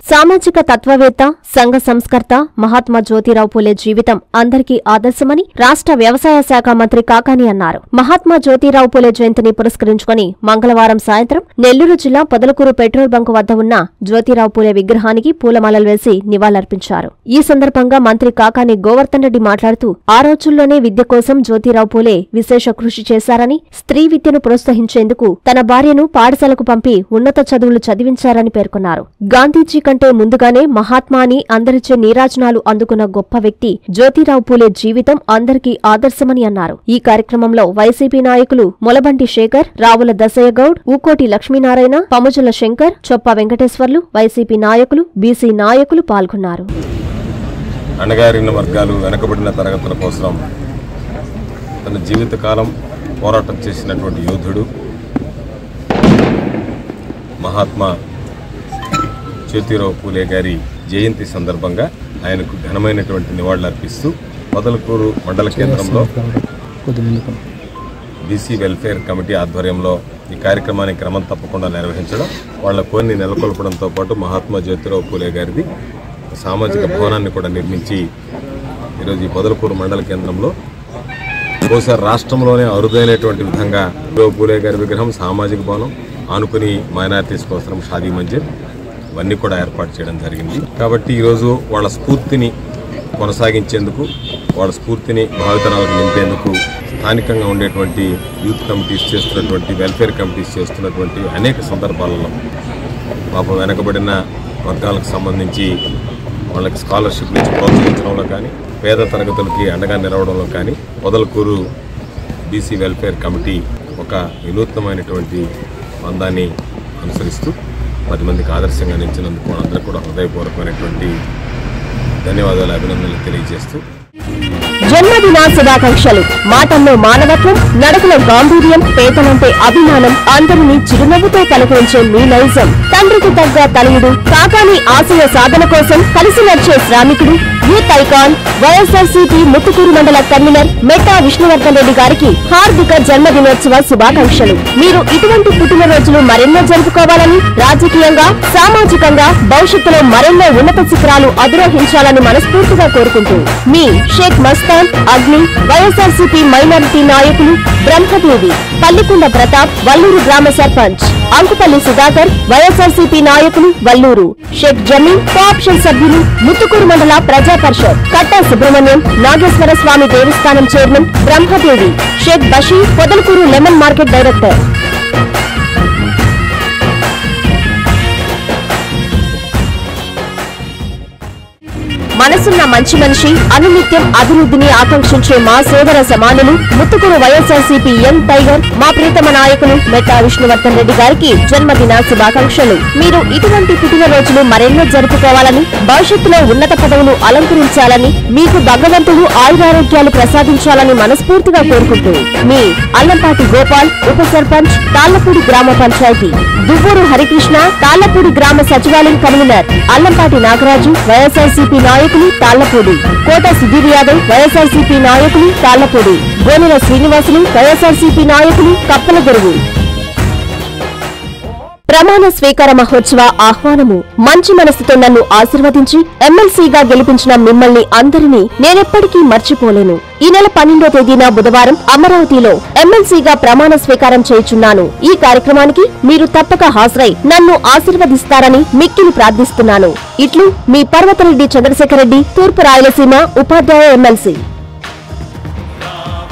సామాజిక తత్వవేత్త సంఘ సంస్కర్త మహాత్మా జ్యోతిరావు పూలే జీవితం అందరికీ ఆదర్శమని రాష్ట్ర వ్యవసాయ శాఖ మంత్రి కాకాని అన్నారు మహాత్మా జ్యోతిరావు పూలే జయంతిని పురస్కరించుకుని మంగళవారం సాయంత్రం నెల్లూరు జిల్లా పొదలకూరు పెట్రోల్ బంకు వద్ద ఉన్న జ్యోతిరావు పూలే విగ్రహానికి పూలమాలలు వేసి నివాళులర్పించారు ఈ సందర్భంగా మంత్రి కాకాని గోవర్ధన్ రెడ్డి మాట్లాడుతూ ఆ రోజుల్లోనే విద్య కోసం జ్యోతిరావు పూలే విశేష కృషి చేశారని స్త్రీ విద్యను ప్రోత్సహించేందుకు తన భార్యను పాఠశాలకు పంపి ఉన్నత చదువులు చదివించారని పేర్కొన్నారు గాంధీజీ కంటే ముందుగానే మహాత్మా అని అందరిచే నీరాజనాలు అందుకున్న గొప్ప వ్యక్తి జ్యోతిరావు పూలే జీవితం అందరికీ ఆదర్శమని అన్నారు ఈ కార్యక్రమంలో వైసీపీ నాయకులు మొలబంటి శేఖర్ రావుల దశయ్య గౌడ్ ఊకోటి లక్ష్మీనారాయణ పముజుల శంకర్ చొప్ప వెంకటేశ్వర్లు వైసీపీ నాయకులు బీసీ నాయకులు పాల్గొన్నారు అణగారిన వర్గాలు వెనకబడిన తరగతుల కోసం తన జీవితకాలం పోరాటం చేసినటువంటి యోధుడు మహాత్మా జ్యోతిరావు పూలే గారి జయంతి సందర్భంగా ఆయనకు ఘనమైనటువంటి నివాళులు అర్పిస్తూ పొదలకూరు మండల కేంద్రంలో బీసీ వెల్ఫేర్ కమిటీ ఆధ్వర్యంలో ఈ కార్యక్రమాన్ని క్రమం తప్పకుండా నిర్వహించడం వాళ్ళ కోరిని నెలకొల్పడంతో పాటు మహాత్మా జ్యోతిరావు పూలే గారిది ఒక సామాజిక భవనాన్ని కూడా నిర్మించి ఈరోజు ఈ పొదలకూరు మండల కేంద్రంలో బహుశా రాష్ట్రంలోనే అరుదైనటువంటి విధంగా జ్యోతిరావు పూలే గారి విగ్రహం సామాజిక భవనం ఆనుకుని మైనారిటీస్ కోసం షాదీ మంజిర్ ఇవన్నీ కూడా ఏర్పాటు చేయడం జరిగింది కాబట్టి ఈరోజు వాళ్ళ స్ఫూర్తిని కొనసాగించేందుకు వాళ్ళ స్ఫూర్తిని భావితరాలకు నింపేందుకు స్థానికంగా ఉండేటువంటి యూత్ కమిటీస్ చేస్తున్నటువంటి వెల్ఫేర్ కమిటీస్ చేస్తున్నటువంటి అనేక సందర్భాలలో పాపం వెనకబడిన వర్గాలకు సంబంధించి వాళ్ళకి స్కాలర్షిప్ నుంచి ప్రోత్సహించడంలో కానీ పేద తరగతులకి అండగా నిలవడంలో కానీ పొదలకూరు బీసీ వెల్ఫేర్ కమిటీ ఒక వినూత్నమైనటువంటి బంధాన్ని అనుసరిస్తూ పది మందికి ఆదర్శంగా నిలిచినందుకు వాళ్ళందరూ కూడా హృదయపూర్వకమైనటువంటి ధన్యవాదాలు అభినందనలు తెలియజేస్తూ జన్మదిన శుభాకాంక్షలు మాటల్లో మానవత్వం నడకలో గాంభీర్యం పేదలంటే అభిమానం అందరినీ చిరునవ్వుతో పలకరించే మీ నైజం తండ్రికి తగ్గ తనయుడు కాకాని ఆశయ సాధన కోసం కలిసి నడిచే శ్రామికుడు యూత్ ఐకాన్ వైఎస్ఆర్సీపీ ముత్తుకూరు మండల కన్వీనర్ మెట్టా విష్ణువర్ధన్ రెడ్డి గారికి హార్దిక జన్మదినోత్సవ శుభాకాంక్షలు మీరు ఇటువంటి పుట్టినరోజులు మరెన్నో జరుపుకోవాలని రాజకీయంగా సామాజికంగా భవిష్యత్తులో మరెన్నో ఉన్నత శిఖరాలు అధిరోహించాలని మనస్ఫూర్తిగా కోరుకుంటూ మీ షేక్ మస్తాన్ అగ్ని వైఎస్ఆర్సీపీ మైనారిటీ నాయకులు బ్రహ్మదేవి పల్లికొండ ప్రతాప్ వల్లూరు గ్రామ సర్పంచ్ అంకుపల్లి సుధాకర్ వైఎస్ఆర్సీపీ నాయకులు వల్లూరు షేక్ జమీన్ కోఆప్షన్ సభ్యులు ముత్తుకూరు మండల ప్రజా పరిషత్ కట్టా సుబ్రహ్మణ్యం నాగేశ్వర స్వామి దేవస్థానం chairman Brahmadevi Shaik Basheer Podalakur lemon market director మనసున్న మంచి మనిషి అనునిత్యం అభివృద్ధిని ఆకాంక్షించే మా సోదర సమానులు ముత్తుకూరు వైఎస్ఆర్సీపీ యంగ్ టైగర్ మా ప్రీతమ నాయకులు మెట్టా విష్ణువర్ధన్ రెడ్డి గారికి జన్మదిన శుభాకాంక్షలు మీరు ఇటువంటి పుట్టినరోజులు మరెన్నో జరుపుకోవాలని భవిష్యత్తులో ఉన్నత పదవులు అలంకరించాలని మీకు భగవంతుడు ఆయురారోగ్యాలు ప్రసాదించాలని మనస్ఫూర్తిగా కోరుకుంటూ మీ అల్లంపాటి గోపాల్ ఉప సర్పంచ్ తాళ్లపూడి గ్రామ పంచాయతీ దువ్వూరు హరికృష్ణ తాళ్లపూడి గ్రామ సచివాలయం కన్వీనర్ అల్లంపాటి నాగరాజు వైఎస్ఆర్సీపీ నాయకులు తాళ్లపూడి కోట సుధీర్ యాదవ్ వైఎస్ఆర్సీపీ నాయకులు తాళ్లపూడి గోనెల శ్రీనివాసులు వైఎస్ఆర్సీపీ నాయకులు కప్పల గురువు ప్రమాణ స్వీకార మహోత్సవ ఆహ్వానము మంచి మనసుతో నన్ను ఆశీర్వదించి ఎమ్మెల్సీగా గెలిపించిన మిమ్మల్ని అందరినీ నేనెప్పటికీ మర్చిపోలేను ఈ నెల పన్నెండో తేదీన బుధవారం అమరావతిలో ఎమ్మెల్సీగా ప్రమాణ స్వీకారం చేయుచున్నాను ఈ కార్యక్రమానికి మీరు తప్పక హాజరై నన్ను ఆశీర్వదిస్తారని మిక్కిలి ప్రార్థిస్తున్నాను ఇట్లు మీ పర్వతరెడ్డి చంద్రశేఖర్ రెడ్డి తూర్పు రాయలసీమ ఉపాధ్యాయ ఎమ్మెల్సీ